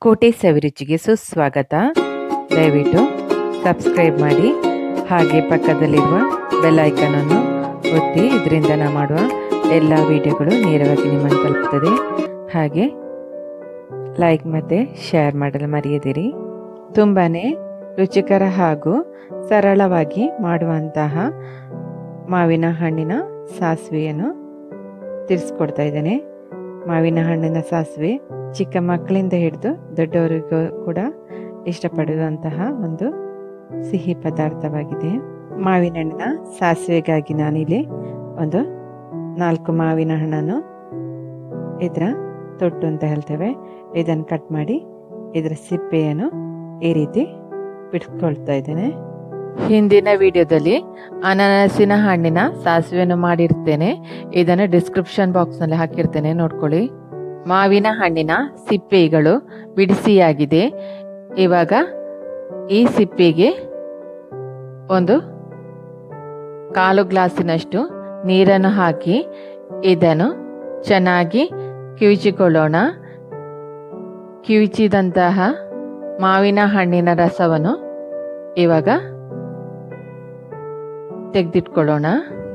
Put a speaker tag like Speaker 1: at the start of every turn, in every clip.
Speaker 1: ಕೋಟೆ ಸವಿರುಚಿಗೆ ಸುಸ್ವಾಗತ ದಯವಿಟ್ಟು ಸಬ್ಸ್ಕ್ರೈಬ್ ಮಾಡಿ ಹಾಗೆ ಪಕ್ಕದಲ್ಲಿರುವ ಬೆಲ್ ಐಕನನ್ನು ಒತ್ತಿ ಇದರಿಂದ ನಾವು ಮಾಡುವ ಎಲ್ಲ ವಿಡಿಯೋಗಳು ನೇರವಾಗಿ ನಿಮ್ಮನ್ನು ತಲುಪುತ್ತದೆ ಹಾಗೆ ಲೈಕ್ ಮತ್ತು ಶೇರ್ ಮಾಡಲು ಮರೆಯದಿರಿ ತುಂಬಾ ರುಚಿಕರ ಹಾಗೂ ಸರಳವಾಗಿ ಮಾಡುವಂತಹ ಮಾವಿನ ಹಣ್ಣಿನ ಸಾಸಿವೆಯನ್ನು ತಿಳಿಸ್ಕೊಡ್ತಾ ಇದ್ದೇನೆ ಮಾವಿನ ಹಣ್ಣಿನ ಸಾಸಿವೆ ಚಿಕ್ಕ ಮಕ್ಕಳಿಂದ ಹಿಡಿದು ದೊಡ್ಡವರಿಗೂ ಕೂಡ ಇಷ್ಟಪಡುವಂತಹ ಒಂದು ಸಿಹಿ ಪದಾರ್ಥವಾಗಿದೆ ಮಾವಿನ ಹಣ್ಣಿನ ಸಾಸಿವೆಗಾಗಿ ನಾನಿಲ್ಲಿ ಒಂದು ನಾಲ್ಕು ಮಾವಿನ ಹಣ್ಣನ್ನು ಇದರ ತೊಟ್ಟು ಅಂತ ಹೇಳ್ತೇವೆ ಇದನ್ನು ಕಟ್ ಮಾಡಿ ಇದರ ಸಿಪ್ಪೆಯನ್ನು ಈ ರೀತಿ ಬಿಡ್ಕೊಳ್ತಾ ಇದ್ದೇನೆ ಹಿಂದಿನ ವಿಡಿಯೋದಲ್ಲಿ ಅನಾನಸಿನ ಹಣ್ಣಿನ ಸಾಸಿವೆಯನ್ನು ಮಾಡಿರ್ತೇನೆ ಇದನ್ನು ಡಿಸ್ಕ್ರಿಪ್ಷನ್ ಬಾಕ್ಸ್ನಲ್ಲಿ ಹಾಕಿರ್ತೇನೆ ನೋಡ್ಕೊಳ್ಳಿ ಮಾವಿನ ಹಣ್ಣಿನ ಸಿಪ್ಪೆಗಳು ಬಿಡಿಸಿಯಾಗಿದೆ ಇವಾಗ ಈ ಸಿಪ್ಪೆಗೆ ಒಂದು ಕಾಲು ಗ್ಲಾಸಿನಷ್ಟು ನೀರನ್ನು ಹಾಕಿ ಇದನ್ನು ಚೆನ್ನಾಗಿ ಕಿವುಚಿಕೊಳ್ಳೋಣ ಕಿವುಚಿದಂತಹ ಮಾವಿನ ಹಣ್ಣಿನ ರಸವನ್ನು ಇವಾಗ ತೆಗೆದಿಟ್ಕೊಳ್ಳೋಣ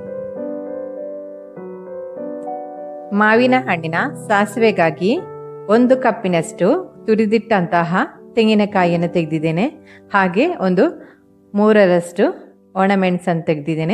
Speaker 1: ಮಾವಿನ ಹಣ್ಣಿನ ಸಾಸಿವೆಗಾಗಿ ಒಂದು ಕಪ್ಪಿನಷ್ಟು ತುರಿದಿಟ್ಟಂತಹ ತೆಂಗಿನಕಾಯಿಯನ್ನು ತೆಗೆದಿದ್ದೇನೆ ಹಾಗೆ ಒಂದು ಮೂರರಷ್ಟು ಒಣಮೆಣಸನ್ನು ತೆಗೆದಿದ್ದೇನೆ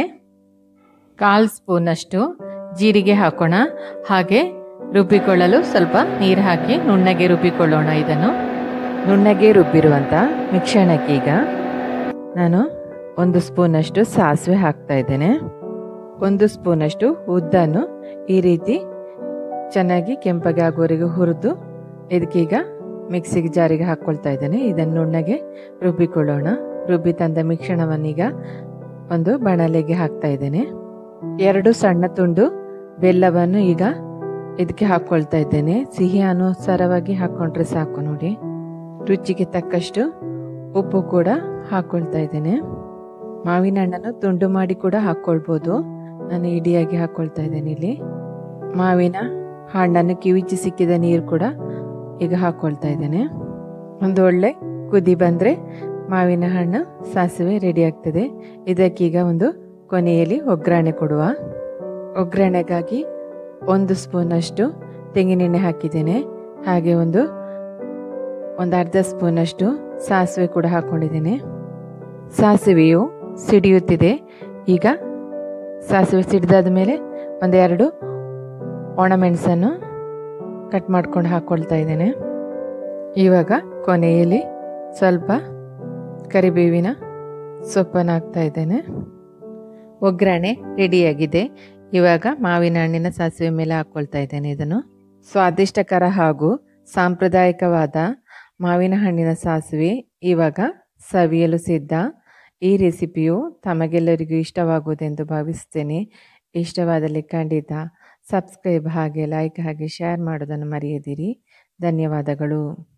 Speaker 1: ಕಾಲು ಸ್ಪೂನಷ್ಟು ಜೀರಿಗೆ ಹಾಕೋಣ ಹಾಗೆ ರುಬ್ಬಿಕೊಳ್ಳಲು ಸ್ವಲ್ಪ ನೀರು ಹಾಕಿ ನುಣ್ಣಗೆ ರುಬ್ಬಿಕೊಳ್ಳೋಣ ಇದನ್ನು ನುಣ್ಣಗೆ ರುಬ್ಬಿರುವಂಥ ಮಿಶ್ರಣಕ್ಕೆ ಈಗ ನಾನು ಒಂದು ಸ್ಪೂನಷ್ಟು ಸಾಸಿವೆ ಹಾಕ್ತಾ ಇದ್ದೇನೆ ಒಂದು ಸ್ಪೂನಷ್ಟು ಉದ್ದನ್ನು ಈ ರೀತಿ ಚೆನ್ನಾಗಿ ಕೆಂಪಗೆ ಆಗೋವರೆಗೆ ಹುರಿದು ಇದಕ್ಕೀಗ ಮಿಕ್ಸಿಗೆ ಜಾರಿಗೆ ಹಾಕ್ಕೊಳ್ತಾ ಇದ್ದೇನೆ ಇದನ್ನು ನುಣ್ಣಗೆ ರುಬ್ಬಿಕೊಳ್ಳೋಣ ರುಬ್ಬಿ ತಂದ ಮಿಶ್ರಣವನ್ನೀಗ ಒಂದು ಬಣಲೆಗೆ ಹಾಕ್ತಾ ಇದ್ದೇನೆ ಎರಡು ಸಣ್ಣ ತುಂಡು ಬೆಲ್ಲವನ್ನು ಈಗ ಇದಕ್ಕೆ ಹಾಕ್ಕೊಳ್ತಾ ಇದ್ದೇನೆ ಸಿಹಿ ಅನುಸಾರವಾಗಿ ಹಾಕ್ಕೊಂಡ್ರೆ ಸಾಕು ನೋಡಿ ರುಚಿಗೆ ತಕ್ಕಷ್ಟು ಉಪ್ಪು ಕೂಡ ಹಾಕ್ಕೊಳ್ತಾ ಇದ್ದೇನೆ ಮಾವಿನ ಹಣ್ಣನ್ನು ತುಂಡು ಮಾಡಿ ಕೂಡ ಹಾಕ್ಕೊಳ್ಬೋದು ನಾನು ಇಡಿಯಾಗಿ ಹಾಕ್ಕೊಳ್ತಾ ಇದ್ದೇನೆ ಇಲ್ಲಿ ಮಾವಿನ ಹಣ್ಣನ್ನು ಕಿವಿಚಿ ಸಿಕ್ಕಿದ ನೀರು ಕೂಡ ಈಗ ಹಾಕ್ಕೊಳ್ತಾ ಇದ್ದೇನೆ ಒಂದು ಒಳ್ಳೆ ಕುದಿ ಬಂದರೆ ಮಾವಿನ ಹಣ್ಣು ಸಾಸಿವೆ ರೆಡಿ ಆಗ್ತದೆ ಇದಕ್ಕೀಗ ಒಂದು ಕೊನೆಯಲ್ಲಿ ಒಗ್ಗರಣೆ ಕೊಡುವ ಒಗ್ಗರಣೆಗಾಗಿ ಒಂದು ಸ್ಪೂನಷ್ಟು ತೆಂಗಿನೆಣ್ಣೆ ಹಾಕಿದ್ದೇನೆ ಹಾಗೆ ಒಂದು ಒಂದು ಅರ್ಧ ಸ್ಪೂನಷ್ಟು ಸಾಸಿವೆ ಕೂಡ ಹಾಕ್ಕೊಂಡಿದ್ದೇನೆ ಸಾಸಿವೆಯು ಸಿಡಿಯುತ್ತಿದೆ ಈಗ ಸಾಸಿವೆ ಸಿಡಿದಾದ ಮೇಲೆ ಒಂದೆರಡು ಒಣಮೆಣಸನ್ನು ಕಟ್ ಮಾಡ್ಕೊಂಡು ಹಾಕ್ಕೊಳ್ತಾ ಇದ್ದೇನೆ ಇವಾಗ ಕೊನೆಯಲ್ಲಿ ಸ್ವಲ್ಪ ಕರಿಬೇವಿನ ಸೊಪ್ಪನ್ನು ಹಾಕ್ತಾ ಇದ್ದೇನೆ ಒಗ್ಗರಣೆ ರೆಡಿಯಾಗಿದೆ ಇವಾಗ ಮಾವಿನ ಹಣ್ಣಿನ ಸಾಸಿವೆ ಮೇಲೆ ಹಾಕ್ಕೊಳ್ತಾ ಇದ್ದೇನೆ ಇದನ್ನು ಸ್ವಾದಿಷ್ಟಕರ ಹಾಗೂ ಸಾಂಪ್ರದಾಯಿಕವಾದ ಮಾವಿನ ಹಣ್ಣಿನ ಸಾಸಿವೆ ಇವಾಗ ಸವಿಯಲು ಸಿದ್ಧ ಈ ರೆಸಿಪಿಯು ತಮಗೆಲ್ಲರಿಗೂ ಇಷ್ಟವಾಗುವುದೆಂದು ಭಾವಿಸ್ತೇನೆ ಇಷ್ಟವಾದಲ್ಲಿ ಖಂಡಿತ ಸಬ್ಸ್ಕ್ರೈಬ್ ಹಾಗೆ ಲೈಕ್ ಹಾಗೆ ಶೇರ್ ಮಾಡೋದನ್ನು ಮರೆಯದಿರಿ ಧನ್ಯವಾದಗಳು